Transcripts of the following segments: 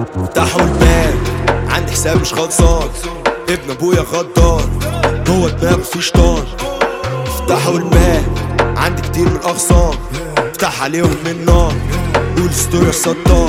فتحوا الباب عندي حساب مش خلصان ابن ابويا غدار جوه دماغه في شيطان فتحوا الباب عندي كتير من الاغصان افتح عليهم من نار قول ستوري السطار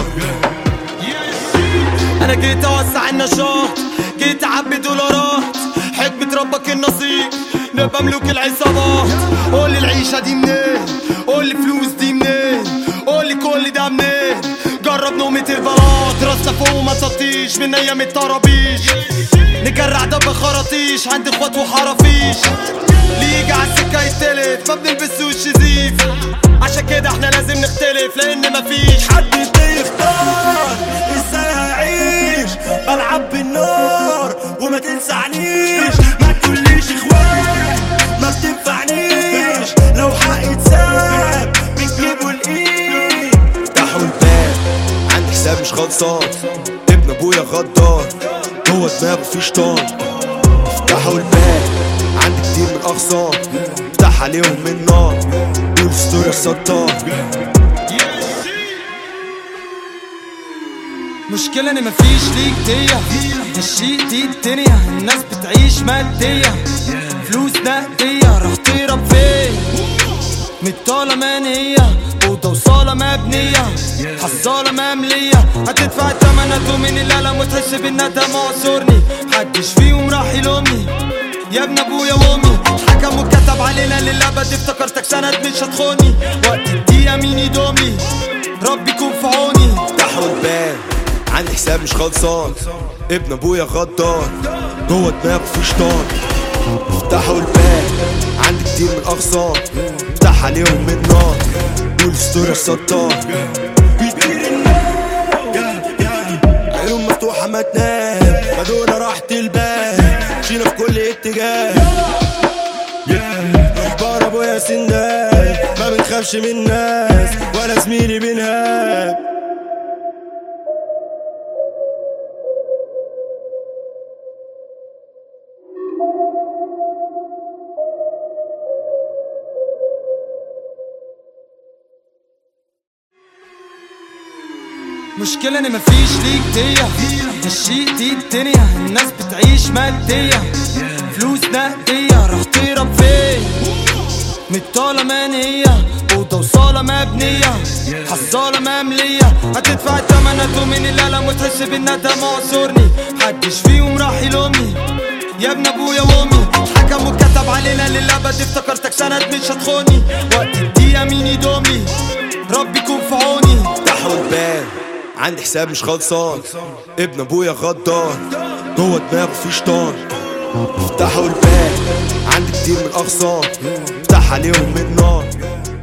انا جيت اوسع النشاط جيت اعبي دولارات حكمة ربك النصيب نبقى ملوك العصابات قول لي العيشة دي منين قول لي فلوس دي منين قول لي كل ده منين جرب نومة البلاط راسنا فوق وما تطيش من ايام الطرابيش نجرع دب خراطيش عندي اخوات وحرافيش اللي يجي على السكة يتلف ما بنلبسوش زيف عشان كده احنا لازم نختلف لان مفيش حد يختار ازاي هعيش بلعب بالنار وما تنسعنيش ما تقوليش اخوان ما بتنفعنيش لو حقي اتساب بتجيبوا الايد فتحوا الباب عندي حساب مش خلصان ابن ابويا غدار جوه دماغه في شيطان فتحوا الباب عندي كتير من الاغصان افتح عليهم من نار قول ستوري السطار مشكلة ان مفيش ليك دية الشيء دي الدنيا الناس بتعيش مادية فلوس نقدية راح تهرب فين متطالة منية أوضة وصالة مبنية حصالة مملية هتدفع التمن هتؤمن الألم وتحس بالندم اعذرني محدش فيهم راح يلومني يا ابن ابويا وامي حكم وكتب علينا للابد افتكرتك سند مش هتخوني وقت الدقيقة مين يدوملي ربي يكون في عوني فتحوا الباب عندي حساب مش خلصان ابن ابويا غدار جوه دماغه في شيطان فتحوا الباب عندي كتير من الاغصان افتح عليهم من نار قول ستوري السطار بيطير النار عيون مفتوحة ما تنام خدونا راحة البال مشينا في كل اتجاه اخبار ابويا سندال ما بنخافش من الناس ولا زميلي بنهاب مشكلة ان مفيش ليك دية الشيء دي الدنيا الناس بتعيش مادية فلوس نقدية راح تهرب فين متطالة منية أوضة وصالة مبنية حصالة مملية هتدفع التمن هتؤمن الألم وتحس بالندم اعذرني محدش فيهم راح يلومني يا ابن ابويا وامي حكم وكتب علينا للابد افتكرتك سند مش هتخوني وقت الدقيقة مين يدوملي ربي يكون في عوني فتحوا الباب عندي حساب مش خلصان ابن ابويا غدار جوه دماغه في شيطان فتحوا الباب عندي كتير من الاغصان افتح عليهم من نار